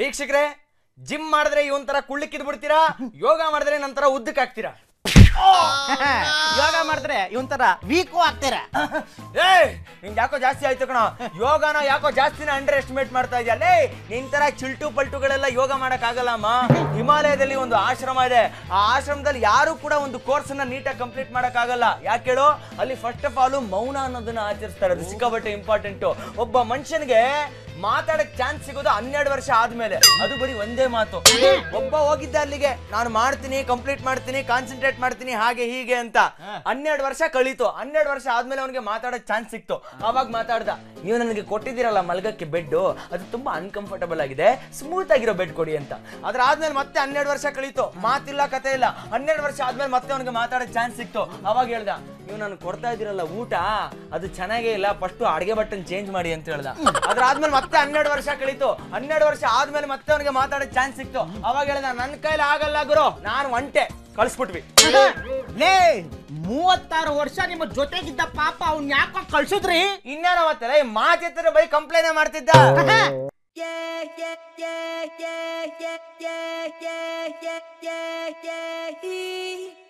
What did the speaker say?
ವೀಕ್ಷಕರೇ ಜಿಮ್ ಮಾಡಿದ್ರೆ ಇವನ್ ತರ ಕುಳ್ಳಿಕ್ಕಿದ್ ಬಿಡ್ತೀರಾ ಯೋಗ ಮಾಡಿದ್ರೆ ನಂತರ ಉದ್ದಕ್ಕೆ ಹಾಕ್ತೀರಾ ಯೋಗ ಮಾಡಿದ್ರೆ ಇವನ್ ತರ ವೀಕು ಆಗ್ತೀರ ಏ ನಿಂಗೆ ಯಾಕೋ ಜಾಸ್ತಿ ಆಯ್ತು ಕಣ ಯೋಗನ ಯಾಕೋ ಜಾಸ್ತಿನ ಅಂಡರ್ ಎಸ್ಟಿಮೇಟ್ ಮಾಡ್ತಾ ಇದೆಯಾ ಲೇ ನಿನ್ ತರ ಚಿಲ್ಟು ಪಲ್ಟುಗಳೆಲ್ಲ ಯೋಗ ಮಾಡಕ್ ಆಗಲ್ಲಮ್ಮ ಹಿಮಾಲಯದಲ್ಲಿ ಒಂದು ಆಶ್ರಮ ಇದೆ ಆ ಆಶ್ರಮದಲ್ಲಿ ಯಾರು ಕೂಡ ಒಂದು ಕೋರ್ಸ್ ಅನ್ನ ನೀಟಾಗಿ ಕಂಪ್ಲೀಟ್ ಮಾಡಕ್ ಆಗಲ್ಲ ಯಾಕೆ ಹೇಳು ಅಲ್ಲಿ ಫಸ್ಟ್ ಆಫ್ ಆಲ್ ಮೌನ ಅನ್ನೋದನ್ನ ಆಚರಿಸ್ತಾರೆ ಅದು ಸಿಕ್ಕಾಪಟ್ಟೆ ಇಂಪಾರ್ಟೆಂಟ್ ಒಬ್ಬ ಮನುಷ್ಯನಿಗೆ ಮಾತಾಡಕ್ ಚಾನ್ಸ್ ಸಿಗೋದು ಹನ್ನೆರಡು ವರ್ಷ ಆದ್ಮೇಲೆ ಅದು ಬರೀ ಒಂದೇ ಮಾತು ಒಬ್ಬ ಹೋಗಿದ್ದ ಅಲ್ಲಿಗೆ ನಾನು ಮಾಡ್ತೀನಿ ಕಂಪ್ಲೀಟ್ ಮಾಡ್ತೀನಿ ಕಾನ್ಸಂಟ್ರೇಟ್ ಮಾಡ್ತೀನಿ ಹಾಗೆ ಹೀಗೆ ಅಂತ ಹನ್ನೆರಡು ವರ್ಷ ಕಳೀತು ಹನ್ನೆರಡು ವರ್ಷ ಆದ್ಮೇಲೆ ಅವನಿಗೆ ಮಾತಾಡೋಕ್ ಚಾನ್ಸ್ ಸಿಕ್ತು ಅವಾಗ ಮಾತಾಡ್ದ ನೀವು ನನಗೆ ಕೊಟ್ಟಿದ್ದೀರಲ್ಲ ಮಲ್ಗಕ್ಕೆ ಬೆಡ್ ಅದು ತುಂಬಾ ಅನ್ಕಂಫರ್ಟಬಲ್ ಆಗಿದೆ ಸ್ಮೂತ್ ಆಗಿರೋ ಬೆಡ್ ಕೊಡಿ ಅಂತ ಅದ್ರ ಆದ್ಮೇಲೆ ಮತ್ತೆ ಹನ್ನೆರಡು ವರ್ಷ ಕಳೀತು ಮಾತಿಲ್ಲ ಕತೆ ಇಲ್ಲ ಹನ್ನೆರಡು ವರ್ಷ ಆದ್ಮೇಲೆ ಮತ್ತೆ ಅವನಿಗೆ ಮಾತಾಡೋಕ್ ಚಾನ್ಸ್ ಸಿಕ್ತು ಅವಾಗ ಹೇಳ್ದ ನೀವು ನಾನು ಕೊಡ್ತಾ ಇದ್ದೀರಲ್ಲ ಊಟ ಅದು ಚೆನ್ನಾಗೇ ಇಲ್ಲ ಫಸ್ಟ್ ಅಡಿಗೆ ಬಟ್ಟನ್ ಚೇಂಜ್ ಮಾಡಿ ಅಂತ ಹೇಳ್ದ ಅದ್ರ ಆದ್ಮೇಲೆ ಮತ್ತೆ ಹನ್ನೆರಡು ವರ್ಷ ಕಳೀತು ಹನ್ನೆರಡು ವರ್ಷ ಆದ್ಮೇಲೆ ಮತ್ತೆ ಅವನಿಗೆ ಮಾತಾಡೋ ಚಾನ್ಸ್ ಸಿಕ್ತು ಅವಾಗ ಹೇಳ್ದ ನನ್ನ ಕೈಲಿ ಆಗಲ್ಲ ಗುರು ನಾನು ಒಂಟೆ ಕಳಿಸ್ಬಿಟ್ವಿ ಲೇ ಮೂವತ್ತಾರು ವರ್ಷ ನಿಮ್ಮ ಜೊತೆಗಿದ್ದ ಪಾಪ ಅವ್ನ್ ಯಾಕೋ ಕಳ್ಸಿದ್ರಿ ಇನ್ನೇನೋ ಅವತ್ತಲ್ಲ ಮಾತಿದ್ರೆ ಬರೀ ಕಂಪ್ಲೇಂಟ್ ಮಾಡ್ತಿದ್ದ yeah, yeah, yeah, yeah, yeah, yeah, yeah, yeah, yeah.